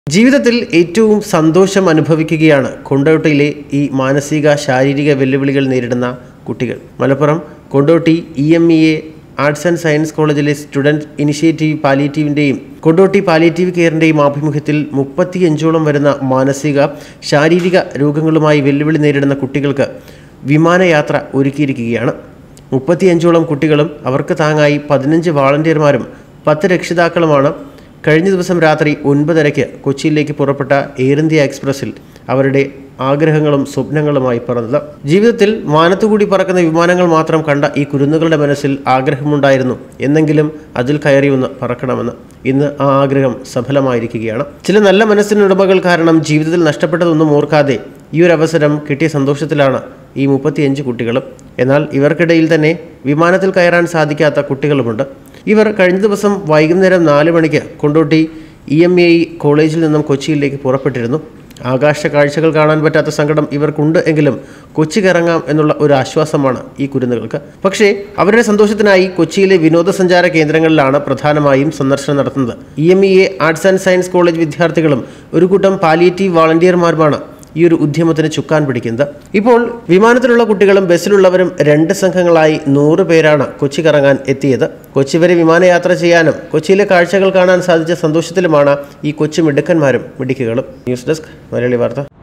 ജീവിതത്തിൽ ഏറ്റവും സന്തോഷം അനുഭവിക്കുകയാണ് കൊണ്ടോട്ടിയിലെ ഈ മാനസിക ശാരീരിക വെല്ലുവിളികൾ നേരിടുന്ന കുട്ടികൾ Malappuram Kondotty E M E A arts and science കോളേജിലെ സ്റ്റുഡൻറ് ഇനിഷ്യേറ്റീവ് പാലിയേറ്റീവിൻ്റെയും കൊണ്ടോട്ടി പാലിയേറ്റീവ് കെയറിൻ്റെയും ആഭിമുഖ്യത്തിൽ മുപ്പത്തിയഞ്ചോളം വരുന്ന മാനസിക ശാരീരിക രോഗങ്ങളുമായി വെല്ലുവിളി നേരിടുന്ന കുട്ടികൾക്ക് വിമാനയാത്ര ഒരുക്കിയിരിക്കുകയാണ് മുപ്പത്തിയഞ്ചോളം കുട്ടികളും അവർക്ക് താങ്ങായി പതിനഞ്ച് വാളണ്ടിയർമാരും പത്ത് രക്ഷിതാക്കളുമാണ് കഴിഞ്ഞ ദിവസം രാത്രി ഒൻപതരയ്ക്ക് കൊച്ചിയിലേക്ക് പുറപ്പെട്ട എയർ ഇന്ത്യ എക്സ്പ്രസ്സിൽ അവരുടെ ആഗ്രഹങ്ങളും സ്വപ്നങ്ങളുമായി പറന്നത് ജീവിതത്തിൽ വാനത്തുകൂടി പറക്കുന്ന വിമാനങ്ങൾ മാത്രം കണ്ട ഈ കുരുന്നുകളുടെ മനസ്സിൽ ആഗ്രഹമുണ്ടായിരുന്നു എന്നെങ്കിലും അതിൽ കയറി ഒന്ന് പറക്കണമെന്ന് ഇന്ന് ആ ആഗ്രഹം സഫലമായിരിക്കുകയാണ് ചില നല്ല മനസ്സിനുടമകൾ കാരണം ജീവിതത്തിൽ നഷ്ടപ്പെട്ടതൊന്നും ഓർക്കാതെ ഈ ഒരു അവസരം കിട്ടിയ സന്തോഷത്തിലാണ് ഈ മുപ്പത്തിയഞ്ച് കുട്ടികളും എന്നാൽ ഇവർക്കിടയിൽ തന്നെ വിമാനത്തിൽ കയറാൻ സാധിക്കാത്ത കുട്ടികളുമുണ്ട് ഇവർ കഴിഞ്ഞ ദിവസം വൈകുന്നേരം നാല് മണിക്ക് കൊണ്ടോട്ടി ഇ എം എ കോളേജിൽ നിന്നും കൊച്ചിയിലേക്ക് പുറപ്പെട്ടിരുന്നു ആകാശ കാഴ്ചകൾ കാണാൻ പറ്റാത്ത സങ്കടം ഇവർക്കുണ്ട് എങ്കിലും കൊച്ചി ഇറങ്ങാം എന്നുള്ള ഒരു ആശ്വാസമാണ് ഈ കുരുന്നുകൾക്ക് പക്ഷേ അവരുടെ സന്തോഷത്തിനായി കൊച്ചിയിലെ വിനോദസഞ്ചാര കേന്ദ്രങ്ങളിലാണ് പ്രധാനമായും സന്ദർശനം നടത്തുന്നത് E M E A arts and science college വിദ്യാർത്ഥികളും ഒരു കൂട്ടം പാലിയേറ്റീവ് വാളണ്ടിയർമാരുമാണ് ഈ ഒരു ഉദ്യമത്തിന് ചുക്കാൻ പിടിക്കുന്നത് ഇപ്പോൾ വിമാനത്തിലുള്ള കുട്ടികളും ബസ്സിലുള്ളവരും രണ്ട് സംഘങ്ങളായി നൂറ് പേരാണ് കൊച്ചി കറങ്ങാൻ എത്തിയത് കൊച്ചി വരെ വിമാനയാത്ര ചെയ്യാനും കൊച്ചിയിലെ കാഴ്ചകൾ കാണാൻ സാധിച്ച സന്തോഷത്തിലുമാണ് ഈ കൊച്ചു മിടുക്കന്മാരും മിടുക്കുകളും ന്യൂസ് ഡെസ്ക് മലയാളി വാർത്ത